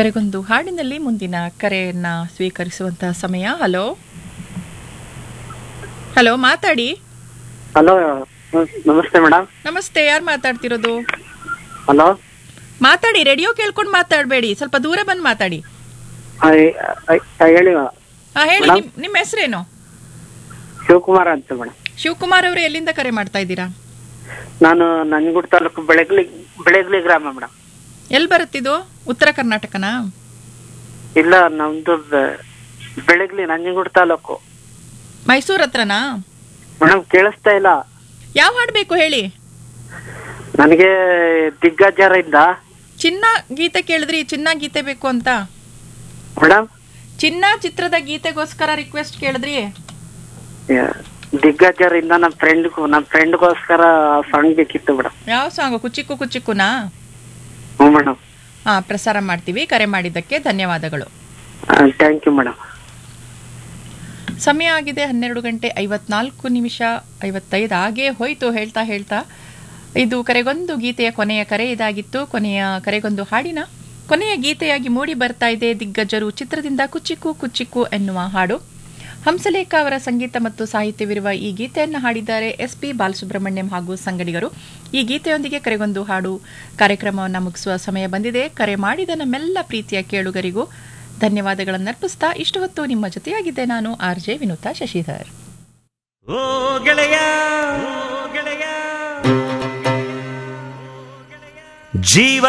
ಕರೆಗೊಂದು ಹಾಡಿನಲ್ಲಿ ಮುಂದಿನ ಕರೆಯನ್ನ ಸ್ವೀಕರಿಸುವಂತಹ ಸಮಯ ಹಲೋ ಹಲೋ ಮಾತಾಡಿ ಹಲೋ ನಮಸ್ತೆ ಮೇಡಮ್ ನಮಸ್ತೆ ಯಾರು ಮಾತಾಡ್ತಿರೋದು ಹಲೋ ಮಾತಾಡಿ ರೇಡಿಯೋ ಕೇಳ್ಕೊಂಡು ಮಾತಾಡಬೇಡಿ ಸ್ವಲ್ಪ ದೂರ ಬಂದು ಮಾತಾಡಿ ಹೇಳಿ ಹಾ ಹೇಳಿ ಮೇಡಮ್? ನಿಮ್- ನಿಮ್ಮ ಹೆಸರೇನು ಶಿವಕುಮಾರ್ ಅಂತ ಮೇಡಮ್ ಶಿವಕುಮಾರ್ ಅವರು ಎಲ್ಲಿಂದ ಕರೆ ಮಾಡ್ತಾ ಇದ್ದೀರಾ ನಾನು ನಂಜನಗೂಡು ತಾಲೂಕು ಬೆಳಗ್ಲಿ ಬೆಳಗ್ಲಿ ಗ್ರಾಮ ಮೇಡಮ್ ಎಲ್ಲಿ ಬರುತ್ತಿದು ಉತ್ತರ ಕರ್ನಾಟಕನಾ ಇಲ್ಲ ನಮ್ದು ಬೆ- ಬೆಳಗ್ಲಿ ನಂಜನಗೂಡು ತಾಲೂಕು ಮೈಸೂರ್ ಹತ್ರನಾ ಮೇಡಮ್ ಕೇಳಿಸ್ತಾ ಇಲ್ಲ ಯಾವ ಹಾಡು ಬೇಕು ಹೇಳಿ ನನಗೆ ದಿಗ್ಗಜರಿಂದ ಚಿನ್ನ ಗೀತೆ ಕೇಳಿದ್ರಿ ಚಿನ್ನ ಗೀತೆ ಬೇಕು ಅಂತ ಮೇಡಮ್ ಚಿನ್ನ ಚಿತ್ರದ ಗೀತೆಗೋಸ್ಕರ ರಿಕ್ವೆಸ್ಟ್ ಕೇಳಿದ್ರಿ ದಿಗ್ಗಜರಿಂದ ನಮ್ಮ ಫ್ರೆಂಡ್ಗೂ ನಮ್ಮ ಫ್ರೆಂಡ್ಗೋಸ್ಕರ ಸಾಂಗ್ ಬೇಕಿತ್ತು ಮೇಡಮ್ ಯಾವ ಸಾಂಗು ಕುಚಿಕ್ಕು ಕುಚಿಕ್ಕುನಾ ಹ್ಞೂ ಮೇಡಮ್ ಹಾ ಪ್ರಸಾರ ಮಾಡ್ತೀವಿ ಕರೆ ಮಾಡಿದ್ದಕ್ಕೆ ಧನ್ಯವಾದಗಳು ಥ್ಯಾಂಕ್ ಯು ಮೇಡಮ್ ಸಮಯ ಆಗಿದೆ ಹನ್ನೆರಡು ಗಂಟೆ ಐವತ್ನಾಲ್ಕು ನಿಮಿಷ ಐವತ್ತೈದು ಆಗೇ ಹೋಯ್ತು ಹೇಳ್ತಾ ಹೇಳ್ತಾ ಇದು ಕರೆಗೊಂದು ಗೀತೆಯ ಕೊನೆಯ ಕರೆ ಇದಾಗಿತ್ತು ಕೊನೆಯ ಕರೆಗೊಂದು ಹಾಡಿನ ಕೊನೆಯ ಗೀತೆಯಾಗಿ ಮೂಡಿ ಬರ್ತಾ ಇದೆ ದಿಗ್ಗಜರು ಚಿತ್ರದಿಂದ ಕುಚಿಕ್ಕು ಕುಚಿಕ್ಕು ಎನ್ನುವ ಹಾಡು ಹಂಸಲೇಖ ಅವರ ಸಂಗೀತ ಮತ್ತು ಸಾಹಿತ್ಯವಿರುವ ಈ ಗೀತೆಯನ್ನು ಹಾಡಿದ್ದಾರೆ ಎಸ್ ಪಿ ಬಾಲಸುಬ್ರಹ್ಮಣ್ಯಂ ಹಾಗೂ ಸಂಗಡಿಗರು ಈ ಗೀತೆಯೊಂದಿಗೆ ಕರೆಗೊಂದು ಹಾಡು ಕಾರ್ಯಕ್ರಮವನ್ನು ಮುಗಿಸುವ ಸಮಯ ಬಂದಿದೆ ಕರೆ ಮಾಡಿದ ನಮ್ಮೆಲ್ಲ ಪ್ರೀತಿಯ ಕೇಳುಗರಿಗೂ ಧನ್ಯವಾದಗಳನ್ನರ್ಪಿಸ್ತಾ ಇಷ್ಟು ಹೊತ್ತು ನಿಮ್ಮ ಜೊತೆಯಾಗಿದ್ದೆ ನಾನು ಆರ್ ಜೆ ವಿನುತಾ ಶಶಿಧರ್ ಓ ಗೆಳೆಯ ಓ ಗೆಳೆಯ ಜೀವ